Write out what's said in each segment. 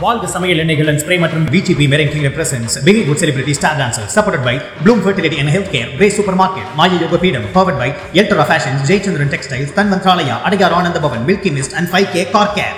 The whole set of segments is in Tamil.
வாழ்க சமையல் எண்ணெய்கள் and spray மற்றும் VGP Marine Kingdom presents Biggie Good Celebrity Star Dancers supported by Bloom Fertility and Healthcare, Grace Supermarket, Maya Yoga Peedam, powered by Yeltora Fashions, Jaychandran Textiles, Tan Mantralaya, Adigar Ananda Bhavan, Milky Mist and 5K Car Care.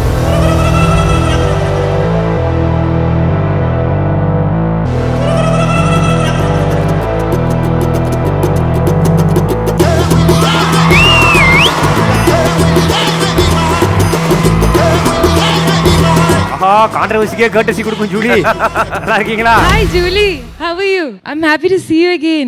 ஆஹா கான்ட்ரவர்சிக்கே கேட்டசி கொடுக்கும் ஜூலி நல்லா இருக்கீங்களா Hi, Julie. How are you? I'm happy to see you again.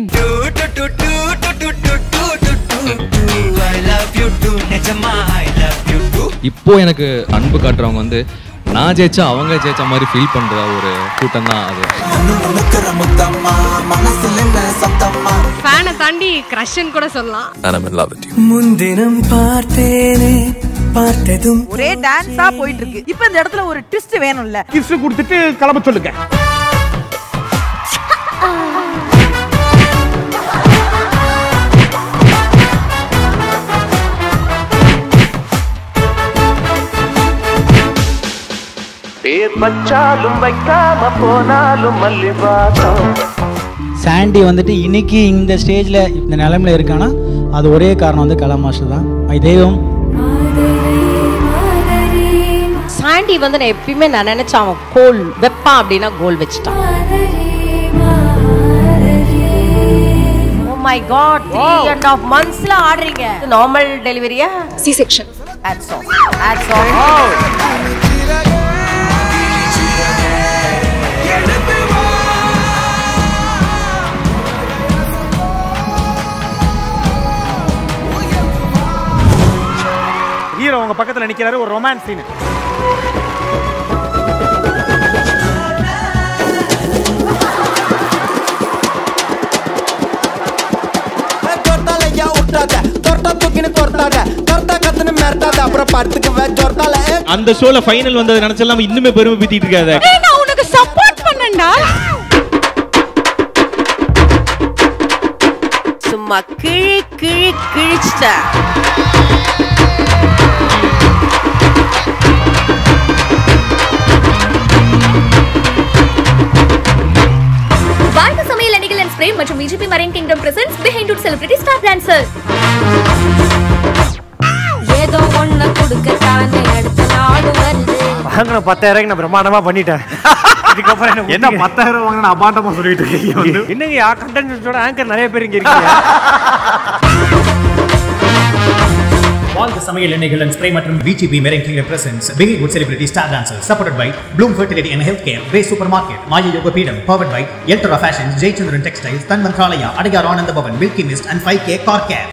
இப்போ எனக்கு அன்பு காட்டுறவங்க வந்து நான் ஜெயிச்சா அவங்க ஜெயிச்ச மாதிரி ஃபீல் பண்ற ஒரு கூட்டம் தான் அது ஃபேனை தாண்டி க்ரஷ்ன்னு கூட சொல்லலாம் And I'm in love with you. முன்தினம் பார்த்தேனே பார்த்ததும் ஒரே டான்ஸா போயிட்டு இருக்கு இப்ப இந்த இடத்துல ஒரு ட்விஸ்ட் வேணும்ல கிஸ் கொடுத்துட்டு கிளம்ப சொல்லுங்க பேர் பச்சாலும் வைக்காம போனாலும் மல்லி வாசம் சாண்டி வந்துட்டு இன்னைக்கு இந்த ஸ்டேஜில் இந்த நிலமையில இருக்கானா அது ஒரே காரணம் வந்து கலா மாஸ்டர் தான் மை தெய்வம் சாண்டி வந்து நான் எப்பயுமே நான் நினைச்சேன் அவன் கோல் வெப்பான் அப்படின்னா கோல் வச்சுட்டான் oh my God three and half மந்த்ஸ்ல ஆடுறீங்க நார்மல் டெலிவரியா C section hats off hats off hero உங்க பக்கத்துல நிக்கிறாரு ஒரு ரொமான்ஸ் சீன் தொட்டாலையா விட்டாத தொட்டா தூக்கின்னு தொட்டாத தொட்டா கத்துன்னு மிரட்டாத அப்புறம் படுத்துக்கு ஜொர்த்தால அந்த ஷோல ஃபைனல் வந்ததை நினைச்செல்லாம் இன்னுமே பெருமை பீத்திட்டு இருக்காத நான் உனக்கு சப்போர்ட் பண்ணேன்டா சும்மா கிழி கிழி கிழிச்சிட்டேன் வாழ்க சமையல் எண்ணெய்கள் அண்ட் ஸ்ப்ரே மற்றும் VGP Marine Kingdom presents behind to celebrity star dancer ஏதோ ஒண்ணு கொடுக்கத்தானே அடுத்த நாடு வருது வாங்கின பத்தாயிரம் நான் பிரம்மாண்டமா பண்ணிட்டேன் இதுக்கப்புறம் என்ன என்ன பத்தாயிரம் வாங்கின அபாண்டமா சொல்லிட்டு இருக்கீங்க என்னங்க கண்டென்ட்டோட ஆங்கர் நிறைய பேர் இங்க இருக்கீங்க வாழ்க சமையல் எண்ணெய்கள் and spray மற்றும் VGP Marine Kingdom presents Biggie Good Celebrity Star Dancers supported by Bloom Fertility and Healthcare, Grace Supermarket, Maya Yoga Peedam, powered by Yeltora Fashions, Jaychandran Textiles, Tan Mantralaya, Adigar Ananda Bhavan, Milky Mist and 5K Car Care.